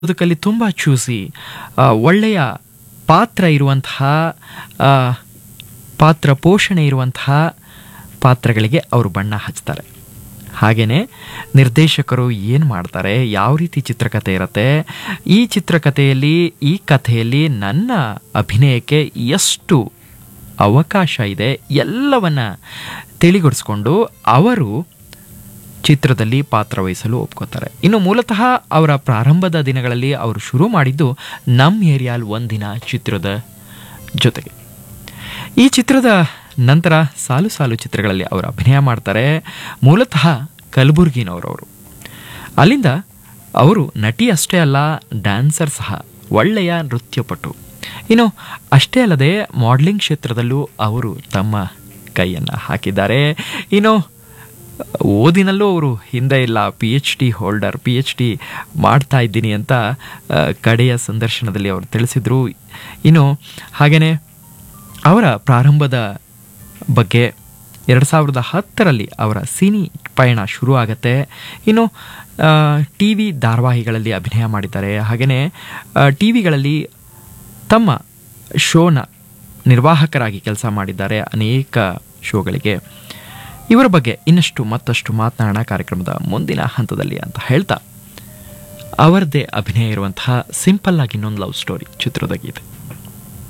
ಬದುಕಲ್ಲಿ ತುಂಬ ಚೂಸಿ ಆ, ಒಳ್ಳೆಯ ಪಾತ್ರ ಇರುವಂತಹ ಆ, ಪಾತ್ರ ಪೋಷಣೆ ಇರುವಂತಹ ಪಾತ್ರಗಳಿಗೆ ಅವರು ಬಣ್ಣ ಹಚ್ತಾರೆ ಹಾಗೆಯೇ ನಿರ್ದೇಶಕರು ಏನು ಮಾಡ್ತಾರೆ ಯಾವ ರೀತಿ ಚಿತ್ರಕಥೆ ಇರುತ್ತೆ ಈ ಚಿತ್ರಕಥೆಯಲ್ಲಿ ಈ ಕಥೆಯಲ್ಲಿ ನನ್ನ ಅಭಿನಯಕ್ಕೆ ಎಷ್ಟು ಅವಕಾಶ ಇದೆ ಎಲ್ಲವನ್ನ ತಿಳಿಗೊಡಿಸ್ಕೊಂಡು ಅವರು ಚಿತ್ರದಲ್ಲಿ ಪಾತ್ರವಹಿಸಲು ಒಪ್ಕೋತಾರೆ ಇನ್ನು ಮೂಲತಃ ಅವರ ಪ್ರಾರಂಭದ ದಿನಗಳಲ್ಲಿ ಅವರು ಶುರು ಮಾಡಿದ್ದು ನಮ್ ಏರಿಯಾಲ್ ಒಂದಿನ ಚಿತ್ರದ ಜೊತೆಗೆ ಈ ಚಿತ್ರದ ನಂತರ ಸಾಲು ಸಾಲು ಚಿತ್ರಗಳಲ್ಲಿ ಅವರು ಅಭಿನಯ ಮಾಡ್ತಾರೆ ಮೂಲತಃ ಕಲಬುರ್ಗಿನವರವರು ಅಲ್ಲಿಂದ ಅವರು ನಟಿ ಅಷ್ಟೇ ಅಲ್ಲ ಡ್ಯಾನ್ಸರ್ ಸಹ ಒಳ್ಳೆಯ ನೃತ್ಯಪಟು ಇನ್ನು ಅಷ್ಟೇ ಅಲ್ಲದೆ ಮಾಡಲಿಂಗ್ ಕ್ಷೇತ್ರದಲ್ಲೂ ಅವರು ತಮ್ಮ ಕೈಯನ್ನು ಹಾಕಿದ್ದಾರೆ ಇನ್ನು ಓದಿನಲ್ಲೂ ಅವರು ಹಿಂದೆ ಇಲ್ಲ P H D holder P H D ಮಾಡ್ತಾ ಇದ್ದೀನಿ ಅಂತ ಆ, ಕಡೆಯ ಸಂದರ್ಶನದಲ್ಲಿ ಅವರು ತಿಳಿಸಿದರು ಇನ್ನು ಹಾಗೆಯೇ ಅವರ ಪ್ರಾರಂಭದ ಬಗ್ಗೆ ಎರಡು ಸಾವಿರದ ಹತ್ತರಲ್ಲಿ ಅವರ ಸಿನಿ ಪಯಣ ಶುರು ಆಗತ್ತೆ ಇನ್ನು ಟಿ ವಿ ಧಾರಾವಾಹಿಗಳಲ್ಲಿ ಅಭಿನಯ ಮಾಡಿದ್ದಾರೆ ಹಾಗೆಯೇ ಟಿ ವಿಗಳಲ್ಲಿ ತಮ್ಮ ಶೋನ ನಿರ್ವಾಹಕರಾಗಿ ಕೆಲಸ ಮಾಡಿದ್ದಾರೆ ಅನೇಕ ಶೋಗಳಿಗೆ ಇವರ ಬಗ್ಗೆ ಇನ್ನಷ್ಟು ಮತ್ತಷ್ಟು ಮಾತನಾಡೋಣ ಕಾರ್ಯಕ್ರಮದ ಮುಂದಿನ ಹಂತದಲ್ಲಿ ಅಂತ ಹೇಳ್ತಾ ಅವರದ್ದೇ ಅಭಿನಯ ಇರುವಂತಹ ಸಿಂಪಲ್ ಆಗಿ ಇನ್ನೊಂದು ಲವ್ ಸ್ಟೋರಿ ಚಿತ್ರದ ಗೀತೆ